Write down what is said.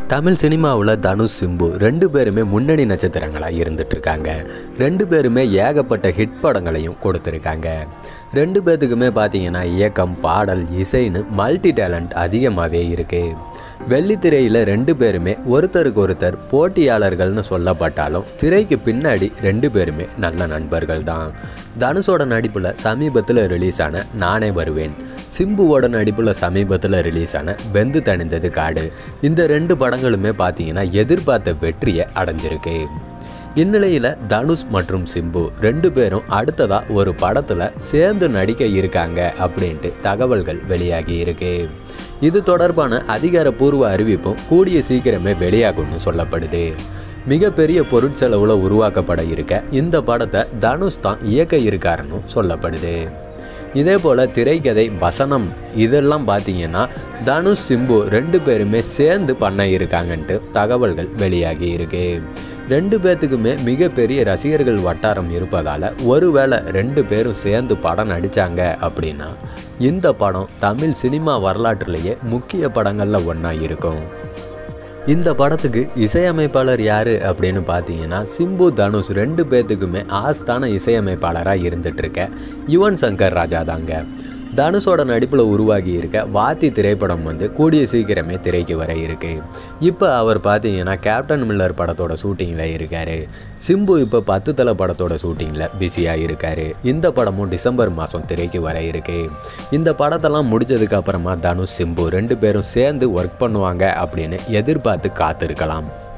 தமிழ் சினிமாவில் தனுஷ் சிம்பு ரெண்டு பேருமே முன்னணி நட்சத்திரங்களாக இருந்துட்டு இருக்காங்க ரெண்டு பேருமே ஏகப்பட்ட ஹிட் படங்களையும் கொடுத்துருக்காங்க ரெண்டு பேர்த்துக்குமே பார்த்தீங்கன்னா இயக்கம் பாடல் இசைன்னு மல்டி டேலண்ட் அதிகமாகவே இருக்குது வெள்ளித்திரையில் ரெண்டு பேருமே ஒருத்தருக்கு ஒருத்தர் போட்டியாளர்கள்னு சொல்லப்பட்டாலும் திரைக்கு பின்னாடி ரெண்டு பேருமே நல்ல நண்பர்கள் தான் தனுஷோட நடிப்பில் சமீபத்தில் ரிலீஸ் ஆன நானே வருவேன் சிம்புவோட நடிப்பில் சமீபத்தில் ரிலீஸ் ஆன வெந்து தணிந்தது காடு இந்த ரெண்டு படங்களுமே பார்த்தீங்கன்னா எதிர்பார்த்த வெற்றியை அடைஞ்சிருக்கு இந்நிலையில் தனுஷ் மற்றும் சிம்பு ரெண்டு பேரும் அடுத்ததாக ஒரு படத்தில் சேர்ந்து நடிக்க இருக்காங்க அப்படின்ட்டு தகவல்கள் வெளியாகி இருக்கு இது தொடர்பான அதிகாரப்பூர்வ அறிவிப்பும் கூடிய சீக்கிரமே வெளியாகும்னு சொல்லப்படுது மிகப்பெரிய பொருட்செலவில் உருவாக்கப்பட இருக்க இந்த படத்தை தனுஷ் தான் இயக்க இருக்காருன்னு சொல்லப்படுது இதே போல் திரைக்கதை வசனம் இதெல்லாம் பார்த்தீங்கன்னா தனுஷ் சிம்பு ரெண்டு பேருமே சேர்ந்து பண்ண இருக்காங்கன்ட்டு தகவல்கள் வெளியாகி இருக்கு ரெண்டு பேர்த்துக்குமே மிகப்பெரிய ரசிகர்கள் வட்டாரம் இருப்பதால் ஒருவேளை ரெண்டு பேரும் சேர்ந்து படம் நடித்தாங்க அப்படின்னா இந்த படம் தமிழ் சினிமா வரலாற்றுலேயே முக்கிய படங்களில் ஒன்றா இருக்கும் இந்த படத்துக்கு இசையமைப்பாளர் யார் அப்படின்னு பார்த்தீங்கன்னா சிம்பு தனுஷ் ரெண்டு பேர்த்துக்குமே ஆஸ்தான இசையமைப்பாளராக இருந்துகிட்ருக்க யுவன் சங்கர் ராஜா தாங்க தனுஷோட நடிப்பில் உருவாகி இருக்க வாத்தி திரைப்படம் வந்து கூடிய சீக்கிரமே திரைக்கு வர இருக்கு இப்போ அவர் பார்த்தீங்கன்னா கேப்டன் மில்லர் படத்தோட ஷூட்டிங்கில் இருக்கார் சிம்பு இப்போ பத்து தலை படத்தோட ஷூட்டிங்கில் பிஸியாக இருக்கார் இந்த படமும் டிசம்பர் மாதம் திரைக்கு வர இருக்கு இந்த படத்தெல்லாம் முடிஞ்சதுக்கு அப்புறமா தனுஷ் சிம்பு ரெண்டு பேரும் சேர்ந்து ஒர்க் பண்ணுவாங்க அப்படின்னு எதிர்பார்த்து காத்திருக்கலாம்